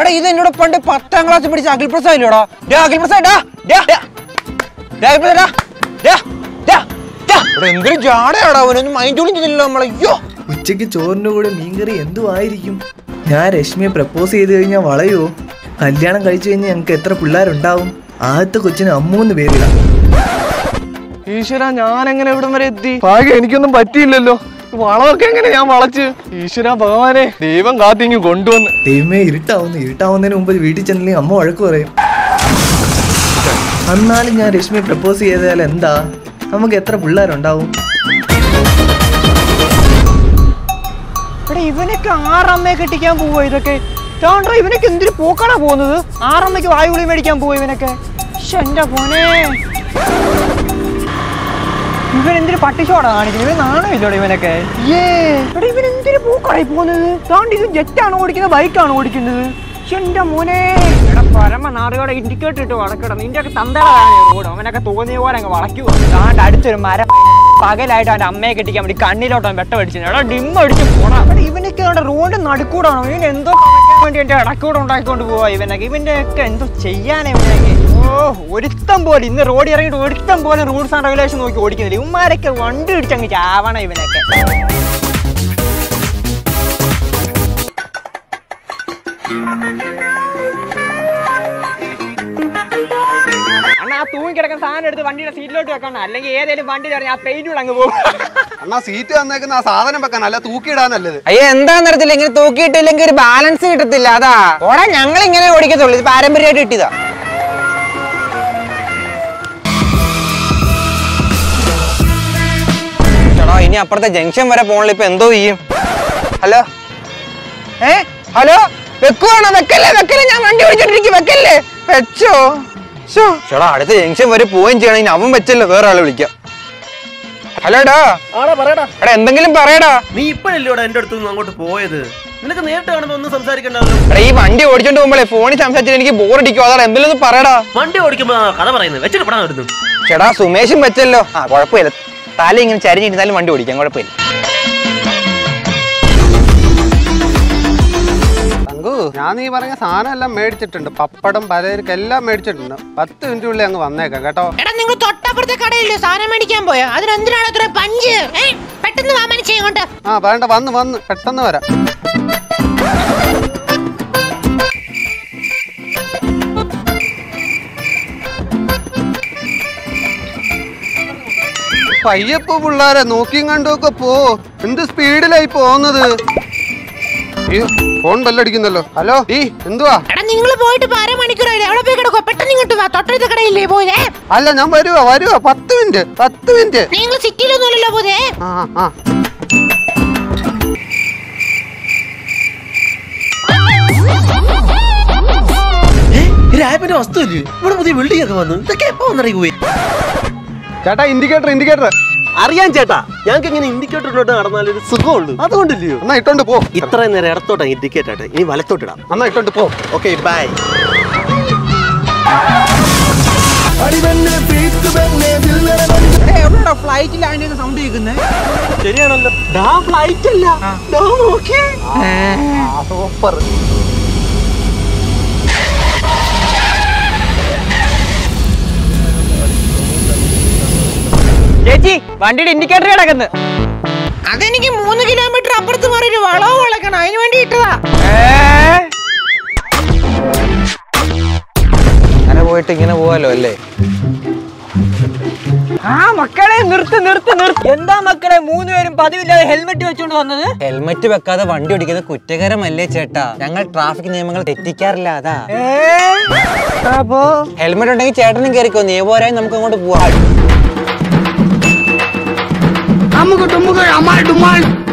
എടാ ഇത് എന്നോട് പണ്ട് പത്താം ക്ലാസ് പഠിച്ച അഖിൽ പ്രസാദ് ഇല്ലടാ ഡേ അഖിൽ പ്രസാദ് ഡാ ഡാ ഡാ ഡേ അഖിൽ പ്രസാദ് ഡാ ഡാ ഡാ ഡാ എടാ എന്തൊരു ജാടയാടാ അവനൊന്നും മൈൻഡ് പോലും ചെയ്തില്ല നമ്മളെ അയ്യോ ഉച്ചയ്ക്ക് ചോറിൻ്റെ കൂടെ മീൻകറി എന്തുമായിരിക്കും ഞാൻ രശ്മിയെ പ്രപ്പോസ് ചെയ്ത് കഴിഞ്ഞാൽ വളയോ കല്യാണം കഴിച്ചു കഴിഞ്ഞാൽ ഞങ്ങൾക്ക് എത്ര പിള്ളേരുണ്ടാവും ആദ്യത്തെ കൊച്ചിന് അമ്മൂന്ന് പേരിടാം ഈശ്വര ഞാൻ എങ്ങനെ ഇവിടം വരെ എത്തി ഭാഗ്യം എനിക്കൊന്നും പറ്റിയില്ലല്ലോ വളമൊക്കെ എങ്ങനെ ഞാൻ വളച്ച് ഈശ്വര ഭഗവാനെ ദൈവം കാത്തിങ്ങി കൊണ്ടുവന്ന് ദൈവമേ ഇരുട്ടാവുന്നു ഇരുട്ടാവുന്നതിന് മുമ്പ് വീട്ടിൽ ചെന്നില്ലെങ്കിൽ അമ്മ വഴക്ക് പറയും എന്നാലും ഞാൻ രശ്മിയെ പ്രപ്പോസ് ചെയ്താൽ എന്താ നമുക്ക് എത്ര പിള്ളേരുണ്ടാവും എടാ ഇവനൊക്കെ ആറമ്മയെ കെട്ടിക്കാൻ പോവാ ഇതൊക്കെ ചാണ്ടാ ഇവനൊക്കെ എന്തൊരു പോക്കാണാ പോകുന്നത് ആറമ്മയ്ക്ക് വായുകുളി മേടിക്കാൻ പോവാ ഇവനൊക്കെ ശ്ശെ, എന്റെ പോനെ ഇവൻ എന്തൊരു പട്ടിച്ചോടാ കാണിക്കുന്നത് ഇവൻ നാണമില്ലോടെ ഇവനൊക്കെ ഏ എടാ ഇവൻ എന്തൊരു പോക്കായി പോകുന്നത് താണ്ട് ഇത് ജെറ്റാണ് ഓടിക്കുന്നത് ബൈക്കാണ് ഓടിക്കുന്നത് ശ്ശെ, എന്റെ മോനെ എടാ പരമ നാടുകളുടെ ഇൻഡിക്കേറ്റർ ഇട്ട് വളക്കട നിന്റെ ഒക്കെ തന്തടാണ് റോഡ് അവനൊക്കെ തോന്നിയ പോലെ അങ്ങ് വളയ്ക്കുവോ താണ്ട് അടുത്തൊരു മരം പകലായിട്ട് അവന്റെ അമ്മയെ കെട്ടിക്കാൻ വേണ്ടി കണ്ണിലോട്ട് അവൻ വെട്ടം അടിച്ചു എടാ ഡിം അടിച്ച് പോണ ഇവനൊക്കെ അവിടെ റോഡ് നടുക്കൂടാണോ ഇവൻ എന്തോ കാണിക്കാൻ വേണ്ടി എന്റെ ഇടക്കൂടെ ഉണ്ടാക്കിക്കൊണ്ട് പോവാ ഇവനൊക്കെ ഇവന്റെ ഒക്കെ എന്തോ ചെയ്യാനേ ഇവനൊക്കെ ഓ ഒരുത്തം പോലെ ഇന്ന് റോഡിൽ ഇറങ്ങിയിട്ട് ഒരുത്തം പോലെ റൂൾസ് ആൻഡ് റെഗുലേഷൻ നോക്കി ഓടിക്കുന്നില്ല ഇവന്മാരൊക്കെ വണ്ടി ഇടിച്ചങ്ങ് ചാവണം ഇവനൊക്കെ അണ്ണാ ആ തൂങ്ങി കിടക്കുന്ന സാധനം എടുത്ത് വണ്ടിയുടെ സീറ്റിലോട്ട് വെക്കണം അല്ലെങ്കിൽ ഏതെങ്കിലും വണ്ടി തരാൻ ആ പെയിന്റ് അങ്ങ് പോകും അണ്ണാ സീറ്റ് തന്നേക്കുന്ന ആ സാധനം വെക്കാൻ അല്ല തൂക്കിയിടാൻ നല്ലത് അയ്യോ എന്താന്ന് അറിയത്തില്ല ഇങ്ങനെ തൂക്കിയിട്ടില്ലെങ്കിൽ ഒരു ബാലൻസ് കിട്ടത്തില്ല അതാ ഓടാ ഞങ്ങൾ ഇങ്ങനെ ഓടിക്കത്തുള്ളൂ ഇത് പാരമ്പര്യമായിട്ട് കിട്ടിയതാ ചേടാ ഇനി അപ്പുറത്തെ ജംഗ്ഷൻ വരെ പോകണില്ല ഇപ്പൊ എന്തോ ചെയ്യും ഹലോ ഏ ഹലോ വെക്കുവാണോ വെക്കല്ലേ വെക്കല്ലേ ഞാൻ വണ്ടി ഓടിച്ചോണ്ടിരിക്കും വെക്കല്ലേ വെച്ചോ ശോ. ചേടാ അടുത്ത ജംഗ്ഷൻ വരെ പോവുകയും ചെയ്യണം ഇനി അവൻ വെച്ചല്ലോ വേറെ ആളെ വിളിക്കാം ഹലോ ഡാ ആടാ പറയടാ എടാ എന്തെങ്കിലും പറയടാ നീ ഇപ്പോഴല്ലോടാ എന്റെ അടുത്ത് നിന്ന് അങ്ങോട്ട് പോയത് നിനക്ക് നേരിട്ട് കാണുമ്പോ ഒന്നും സംസാരിക്കണ്ടല്ലോ എടാ ഈ വണ്ടി ഓടിച്ചോണ്ട് പോകുമ്പോഴേ ഫോണിൽ സംസാരിച്ചിട്ട് എനിക്ക് ബോറടിക്കും അതാണ് എന്തെങ്കിലും ഒന്ന് പറയടാ വണ്ടി ഓടിക്കുമ്പോ ആ കഥ പറയുന്നത് വെച്ചിട്ട് പെടാൻ വരുന്നു ചേടാ സുമേഷും വെച്ചല്ലോ ആ കുഴപ്പമില്ല തല ഇങ്ങനെ ചരിഞ്ഞിരുന്നാലും വണ്ടി ഓടിക്കാം കുഴപ്പമില്ല തങ്കു ഞാൻ നീ പറഞ്ഞ സാധനം എല്ലാം മേടിച്ചിട്ടുണ്ട് പപ്പടം പലചരക്ക് എല്ലാം മേടിച്ചിട്ടുണ്ട് പത്ത് മിനിറ്റുള്ളിൽ അങ്ങ് വന്നേക്കാം കേട്ടോ എടാ നിങ്ങൾ തൊട്ടപ്പുറത്തെ കടയില്ലേ സാധനം മേടിക്കാൻ പോയോ അതിനെന്തിനാണ് അത്ര പഞ്ച് ഏ? പെട്ടെന്ന് വാ മനുഷ്യ ഇങ്ങോട്ട് ആ വേണ്ട വന്ന് വന്ന് പെട്ടെന്ന് വരാം പയ്യപ്പോ പിള്ളാരെ നോക്കിയും കണ്ടുമൊക്കെ പോ എന്ത് സ്പീഡിലായി പോകുന്നത് അയ്യോ ഫോൺ ബെല്ലടിക്കുന്നല്ലോ ഹലോ ഈ എന്തുവാ എടാ നിങ്ങൾ പോയിട്ട് ഇപ്പൊ അരമണിക്കൂറായില്ലേ അവിടെ പോയി കിടക്കോ പെട്ടെന്ന് ഇങ്ങോട്ട് വാ തൊട്ടടുത്ത കടയില്ലേ പോയേ അല്ല ഞാൻ വരുവാ വരുവാ പത്ത് മിനിറ്റ് പത്ത് മിനിറ്റ് നിങ്ങൾ സിറ്റിയിലൊന്നുമല്ലല്ലോ പോയേ ആ ആ രായപ്പന്റെ വസ്തു ഇല്ലേ ഇവിടെ പുതിയ ബിൽഡിംഗ് ഒക്കെ വന്നു ഇതൊക്കെ എപ്പോ വന്നിറങ്ങി പോയി ചേട്ടാ ഇൻഡിക്കേറ്റർ ഇൻഡിക്കേറ്റർ അറിയാൻ ചേട്ടാ ഞങ്ങൾക്ക് ഇങ്ങനെ ഇൻഡിക്കേറ്ററിലോട്ട് നടന്നാൽ ഒരു സുഖമുള്ളൂ അതുകൊണ്ടില്ലയോ എന്നാ ഇട്ടോണ്ട് പോ ഇത്രയും നേരം ഇടത്തോട്ടാ ഇൻഡിക്കേറ്റർ ആട്ടെ ഇനി വലത്തോട്ടിടാം എന്നാ ഇട്ടോണ്ട് പോ ഓക്കെ ബൈ എവിടെയാ ഫ്ലൈറ്റിൽ അതിന്റെ സൗണ്ട് കേൾക്കുന്നത് ശരിയാണല്ലോ ഡാ ഫ്ലൈറ്റ് അല്ല ഡാ നോക്കിയേ ചേച്ചി വണ്ടിയുടെ ഇൻഡിക്കേറ്റർ കിടക്കുന്നു അതെനിക്ക് മൂന്ന് കിലോമീറ്റർ അപ്പുറത്ത് മാറി ഒരു വളവ് വളക്കണം അതിന് വേണ്ടി ഇട്ടതാ അങ്ങനെ പോയിട്ട് ഇങ്ങനെ പോവാലോ അല്ലേ ആ മക്കളെ നിർത്ത് നിർത്ത് നിർത്ത് എന്താ മക്കളെ മൂന്നുപേരും പതിവില്ലാതെ ഹെൽമെറ്റ് വെച്ചോണ്ട് വന്നത് ഹെൽമെറ്റ് വെക്കാതെ വണ്ടി ഓടിക്കുന്നത് കുറ്റകരമല്ലേ ചേട്ടാ ഞങ്ങൾ ട്രാഫിക് നിയമങ്ങൾ തെറ്റിക്കാറില്ല അതാ അപ്പോ ഹെൽമെറ്റ് ഉണ്ടെങ്കിൽ ചേട്ടനും കയറിക്കോ നിയമപരമായി നമുക്ക് അങ്ങോട്ട് പോവാം നമുക്ക് ടുമ്മുകൾ അമാൾ ഡുമാൾ